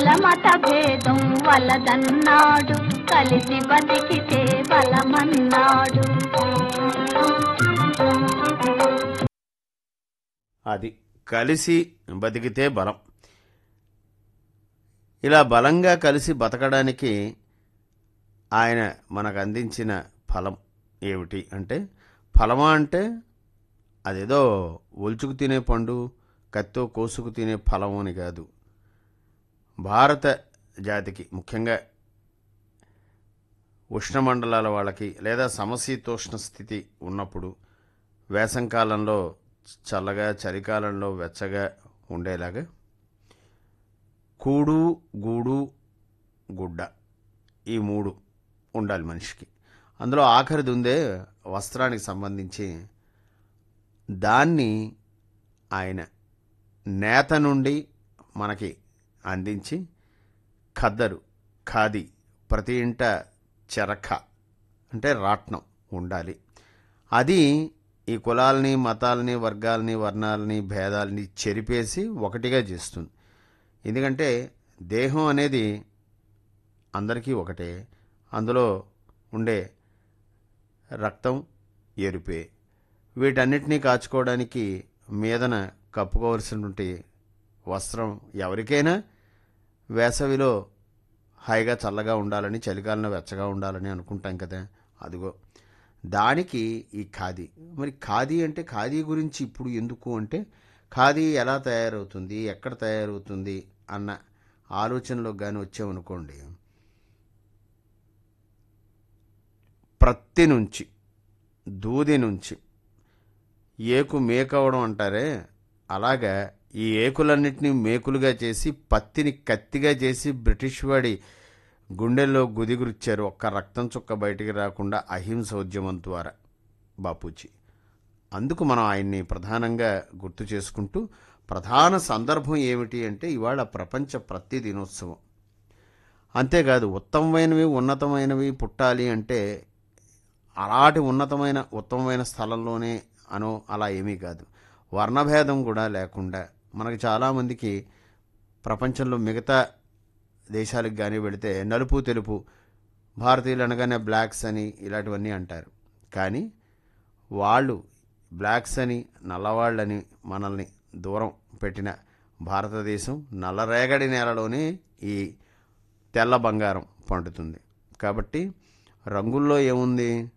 కులమత భేదం వలదన్నాడు కలిసి బతికితే బలమన్నాడు అది కలిసి బతికితే బలం ఇలా బలంగా కలిసి బతకడానికి ఆయన మనకు అందించిన ఫలం ఏమిటి అంటే ఫలమా అంటే అదేదో ఒలుచుకు తినే పండు కత్తో కోసుకు తినే ఫలం అని కాదు భారత జాతికి ముఖ్యంగా ఉష్ణమండలాల వాళ్ళకి లేదా సమశీతోష్ణ స్థితి ఉన్నప్పుడు వేసంకాలంలో చల్లగా చలికాలంలో వెచ్చగా ఉండేలాగా కూడు గూడు గుడ్డ ఈ మూడు ఉండాలి మనిషికి అందులో ఆఖరిది ఉందే వస్త్రానికి సంబంధించి దాన్ని ఆయన నేత నుండి మనకి అందించి ఖద్దరు ఖాదీ ప్రతి ఇంట చెరఖ అంటే రాట్నం ఉండాలి అది ఈ కులాలని మతాలని వర్గాలని వర్ణాలని భేదాలని చెరిపేసి ఒకటిగా చేస్తుంది ఎందుకంటే దేహం అనేది అందరికీ ఒకటే అందులో ఉండే రక్తం ఎరుపే వీటన్నిటినీ కాచుకోవడానికి మీదన కప్పుకోవలసినటువంటి వస్త్రం ఎవరికైనా వేసవిలో హాయిగా చల్లగా ఉండాలని చలికాలంలో వెచ్చగా ఉండాలని అనుకుంటాం కదా అదిగో దానికి ఈ ఖాదీ మరి ఖాదీ అంటే ఖాదీ గురించి ఇప్పుడు ఎందుకు అంటే ఖాదీ ఎలా తయారవుతుంది ఎక్కడ తయారవుతుంది అన్న ఆలోచనలో కానీ వచ్చామనుకోండి ప్రత్తి నుంచి దూది నుంచి ఏకు మేకవడం అంటారే అలాగా ఈ ఏకులన్నిటినీ మేకులుగా చేసి పత్తిని కత్తిగా చేసి బ్రిటిష్ వాడి గుండెల్లో గుదిగురిచ్చారు ఒక్క రక్తం చుక్క బయటికి రాకుండా అహింస ఉద్యమం ద్వారా బాపూజీ అందుకు మనం ఆయన్ని ప్రధానంగా గుర్తు చేసుకుంటూ ప్రధాన సందర్భం ఏమిటి అంటే ఇవాళ ప్రపంచ ప్రతి దినోత్సవం అంతేకాదు ఉత్తమమైనవి ఉన్నతమైనవి పుట్టాలి అంటే అలాంటి ఉన్నతమైన ఉత్తమమైన స్థలంలోనే అనో అలా ఏమీ కాదు వర్ణభేదం కూడా లేకుండా మనకి చాలామందికి ప్రపంచంలో మిగతా దేశాలకు కానీ వెళితే నలుపు తెలుపు భారతీయులు అనగానే బ్లాక్స్ అని ఇలాంటివన్నీ అంటారు కానీ వాళ్ళు బ్లాక్స్ అని నల్లవాళ్ళని మనల్ని దూరం పెట్టిన భారతదేశం నల్లరేగడి నేలలోనే ఈ తెల్ల బంగారం పండుతుంది కాబట్టి రంగుల్లో ఏముంది